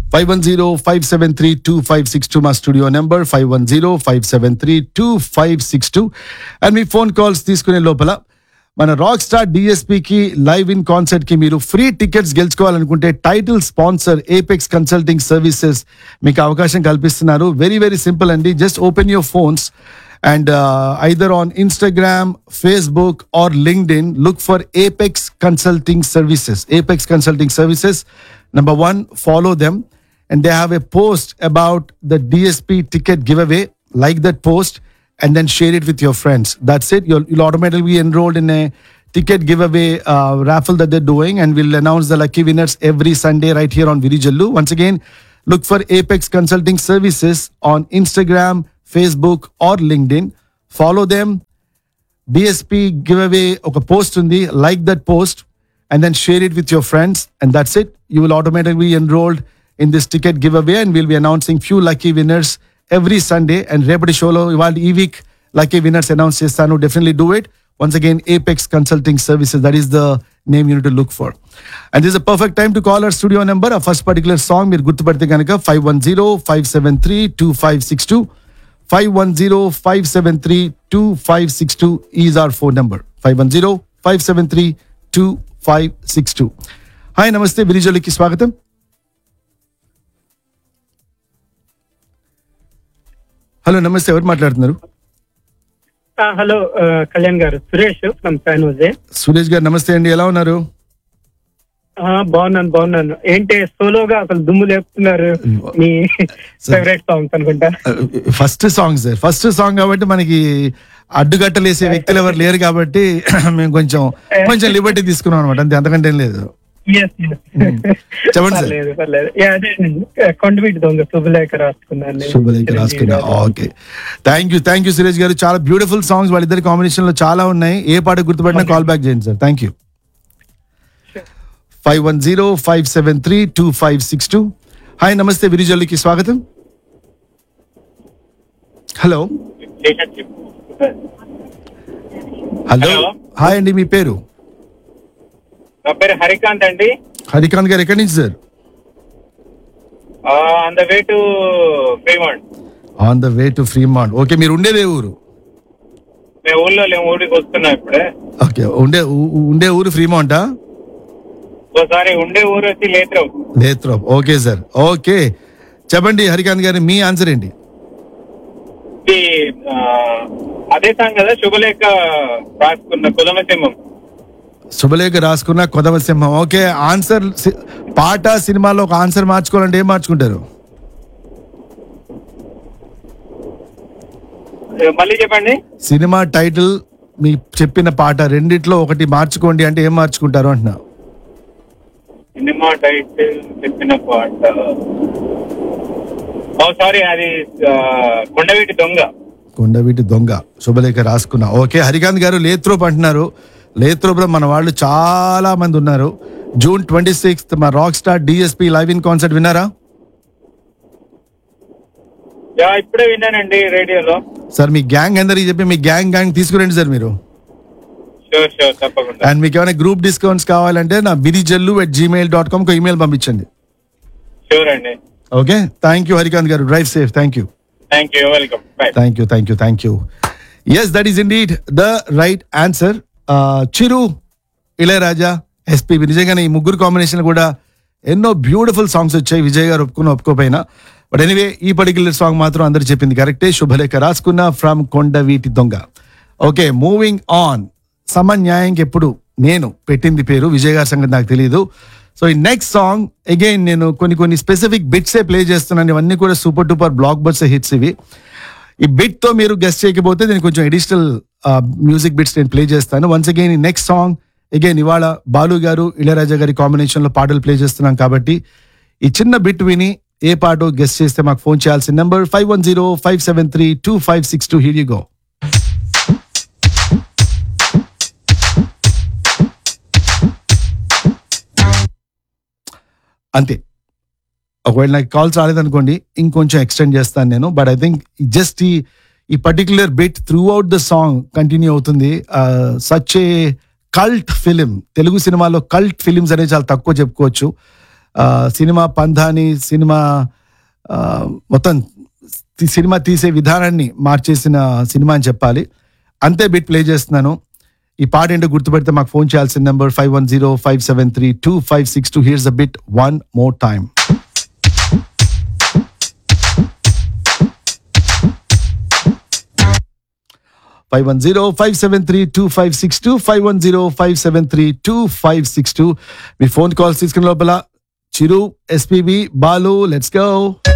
Five one zero five seven three two five six two మా studio number five one zero five seven three two five six two and మీ phone calls తీసుకునే లోపల మన rock star డిఎస్పీకి live in concert కి మీరు free tickets గెలుచుకోవాలనుకుంటే title sponsor Apex consulting services మీకు అవకాశం కల్పిస్తున్నారు వెరీ వెరీ సింపుల్ అండి just open your phones and either on Instagram Facebook or LinkedIn look for Apex consulting services apex consulting services number one follow them and they have a post about the DSP ticket giveaway. Like that post and then share it with your friends. That's it. You'll, you'll automatically be enrolled in a ticket giveaway uh, raffle that they're doing, and we'll announce the lucky winners every Sunday right here on Virijallu. Once again, look for Apex Consulting Services on Instagram, Facebook, or LinkedIn. Follow them. DSP giveaway ఒక post ఉంది like that post and then share it with your friends and that's it you will automatically enrolled in this ticket giveaway and will be announcing few lucky winners every Sunday and రేపటి షోలో ఇవాళ ఈ week lucky winners announce చేస్తాను definitely do it once again Apex consulting services that is the name you need to look for and this a perfect time to call our studio number ఆ first particular song మీరు గుర్తుపడితే కనుక five one zero five seven three two five six two five one zero five seven three two five six two is our phone number five one zero five seven three two five six two hi నమస్తే విరిజోలికి స్వాగతం hello నమస్తే ఎవరు మాట్లాడుతున్నారు ఆ, hello ఆ, కళ్యాణ్ గారు Suresh from సానోజే Suresh గారు నమస్తే అండి ఎలా ఉన్నారు బాగున్నాను బాగున్నాను ఏంటి సోలోగా అసలు దుమ్ము లేపుతున్నారు మీ ఫేవరెట్ సాంగ్స్ అనుకుంటా first song sir first song కాబట్టి మనకి అడ్డుగట్టలేసే వ్యక్తులు ఎవరు లేరు కాబట్టి మేము కొంచెం కొంచెం లిబర్టీ తీసుకున్నాం అనమాట అంతే అంతకంటే ఏం లేదు Yes, yes. చెప్పండి సార్. పర్లేదు పర్లేదు Yeah, అదే కొండవీటి దొంగ శుభలేఖ రాసుకున్నాను నేను. శుభలేఖ రాసుకున్నా okay thank you thank you Suresh garu చాలా బ్యూటిఫుల్ సాంగ్స్ వాళ్ళిద్దరి కాంబినేషన్ లో చాలా ఉన్నాయి ఏ పాట గుర్తుపట్టినా కాల్ బ్యాక్ చేయండి sir thank you five one zero five seven three two five six two hi నమస్తే విరిజల్లికి స్వాగతం హలో హలో Hello. హాయ్ అండి మీ పేరు నా పేరు హరికాంత్ అండి హరికాంత్ గారు ఎక్కడి నుంచి sir on the way to Fremont on the way to Fremont okay మీరు ఉండేదే ఊరు మేము ఊళ్ళో లేము ఊరికి వస్తున్నాం ఇప్పుడే ఓకే ఉండే ఊ- ఉండే ఊరు ఫ్రీమాంటా ఒకసారి ఉండే ఊరు వచ్చి లేత్రం నేత్రం ఓకే సార్ ఓకే చెప్పండి హరికాంత్ గారు మీ ఆన్సర్ ఏంటి ఈ, ఆ, అదే సాంగ్ కదా శుభలేఖ రాసుకున్న కులమసింహం శుభలేఖ రాసుకున్న కొదవ సింహం ఓకే ఆన్సర్ సి- పాట సినిమాలో ఒక ఆన్సర్ మార్చుకోవాలంటే ఏం మార్చుకుంటారు మళ్ళీ చెప్పండి సినిమా టైటిల్ మీ చెప్పిన పాట రెండిట్లో ఒకటి మార్చుకోండి అంటే ఏం మార్చుకుంటారు అంటున్నా సినిమా టైటిల్ చెప్పిన పాట ఓ సారీ అది ఆ, కొండవీటి దొంగ కొండవీటి దొంగ శుభలేఖ రాసుకున్నా ఓకే హరికాంత్ గారు లేత్రోప్ అంటున్నారు లేత్రోప్లో మన వాళ్ళు చాలా మంది ఉన్నారు జూన్ ట్వంటీ సిక్స్త్ మా rock star DSP live in concert విన్నారా యా ఇప్పుడే విన్నానండి రేడియోలో సార్ మీ గ్యాంగ్ అందరికి చెప్పి మీ గ్యాంగ్ గ్యాంగ్ తీసుకురండి సార్ మీరు షూర్ షూర్ తప్పకుండా అండ్ మీకు ఏమైనా గ్రూప్ డిస్కౌంట్స్ కావాలంటే నా బిరిజల్లు at Gmail dot com email పంపించండి షూర్ అండి ఓకే థ్యాంక్ యూ హరికాంత్ గారు drive safe thank you thank you welcome bye thank you thank you thank you yes that is indeed the right answer Chiru Ilaiyaraaja SPB నిజంగానే ఈ ముగ్గురు combination కూడా ఎన్నో beautiful songs వచ్చాయి విజయ్ గారు ఒప్పుకున్న ఒప్పుకోపోయినా బట్ ఎనీవే ఈ పర్టికులర్ సాంగ్ మాత్రం అందరు చెప్పింది కరెక్టే శుభలేఖ రాసుకున్న ఫ్రమ్ కొండవీటి దొంగ ఓకే మూవింగ్ ఆన్ సమన్యాయంకి ఎప్పుడు నేను పెట్టింది పేరు విజయ్ గారి సంగతి నాకు తెలియదు సో ఈ నెక్స్ట్ సాంగ్ అగైన్ నేను కొన్ని కొన్ని స్పెసిఫిక్ బిట్సే ప్లే చేస్తున్నాను ఇవన్నీ కూడా super duper blockbuster hits ఇవి ఈ బిట్ తో మీరు గెస్ట్ చేయకపోతే నేను కొంచెం అడిషనల్ మ్యూజిక్ బిట్స్ నేను ప్లే చేస్తాను వన్స్ అగైన్ ఈ నెక్స్ట్ సాంగ్ అగైన్ ఇవాళ బాలు గారు ఇళయరాజా గారి కాంబినేషన్ లో పాటలు ప్లే చేస్తున్నాం కాబట్టి ఈ చిన్న బిట్ విని ఏ పాటో గెస్ట్ చేస్తే మాకు ఫోన్ చేయాల్సిన number five one zero five seven three two five six two here you go అంతే ఒకవేళ నాకు కాల్స్ రాలేదనుకోండి ఇంకొంచెం ఎక్స్టెండ్ చేస్తాను నేను బట్ ఐ థింక్ జస్ట్ ఈ ఈ particular bit throughout the song continue అవుతుంది such a cult film Telugu సినిమాలో కల్ట్ ఫిలిమ్స్ అనేవి చాలా తక్కువ చెప్పుకోవచ్చు ఆ, సినిమా పంధాని సినిమా ఆ, మొత్తం తి- సినిమా తీసే విధానాన్ని మార్చేసిన సినిమా అని చెప్పాలి అంతే బిట్ ప్లే చేస్తున్నాను ఈ పాట ఏంటో గుర్తుపెడితే మాకు ఫోన్ చేయాల్సిన number five one zero five seven three two five six two here's a bit one more time five one zero five seven three two five six two five one zero five seven three two five six two మీ phone calls తీసుకున్న లోపల Chiru SPB Balu let's go